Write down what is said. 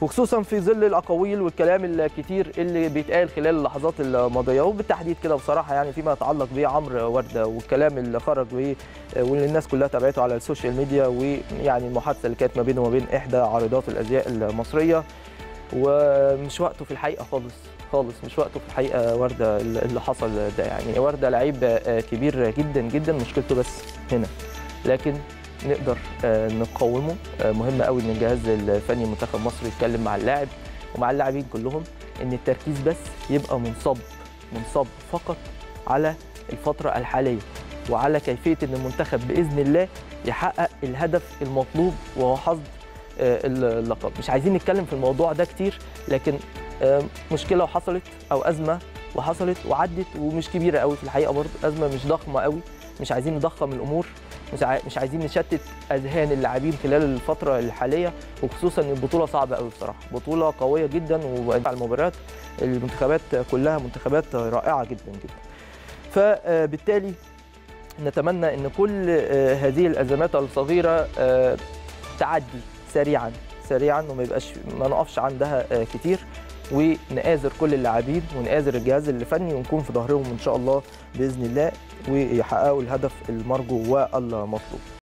وخصوصا في ظل الاقاويل والكلام الكتير اللي بيتقال خلال اللحظات الماضيه وبالتحديد كده بصراحه يعني فيما يتعلق بعمرو ورده والكلام اللي خرج بيه واللي الناس كلها تابعته على السوشيال ميديا ويعني المحادثه اللي كانت ما بينه وما بين احدى عارضات الازياء المصريه ومش وقته في الحقيقه خالص خالص مش وقته في الحقيقه ورده اللي حصل ده يعني ورده لعيب كبير جدا جدا مشكلته بس هنا لكن نقدر نقاومه مهم قوي ان الجهاز الفني منتخب مصر يتكلم مع اللاعب ومع اللاعبين كلهم ان التركيز بس يبقى منصب منصب فقط على الفتره الحاليه وعلى كيفيه ان المنتخب باذن الله يحقق الهدف المطلوب وهو حصد اللقب مش عايزين نتكلم في الموضوع ده كتير لكن مشكله وحصلت او ازمه وحصلت وعدت ومش كبيره قوي في الحقيقه برضه ازمه مش ضخمه قوي مش عايزين نضخم الامور مش عايزين نشتت اذهان اللاعبين خلال الفتره الحاليه وخصوصا ان البطوله صعبه قوي بصراحه بطوله قويه جدا المباريات المنتخبات كلها منتخبات رائعه جدا جدا فبالتالي نتمنى ان كل هذه الازمات الصغيره تعدي سريعا سريعا وما يبقاش ما نقفش عندها كتير ونآزر كل اللاعبين ونآزر الجهاز الفني ونكون في ظهرهم ان شاء الله باذن الله ويحققوا الهدف المرجو والمطلوب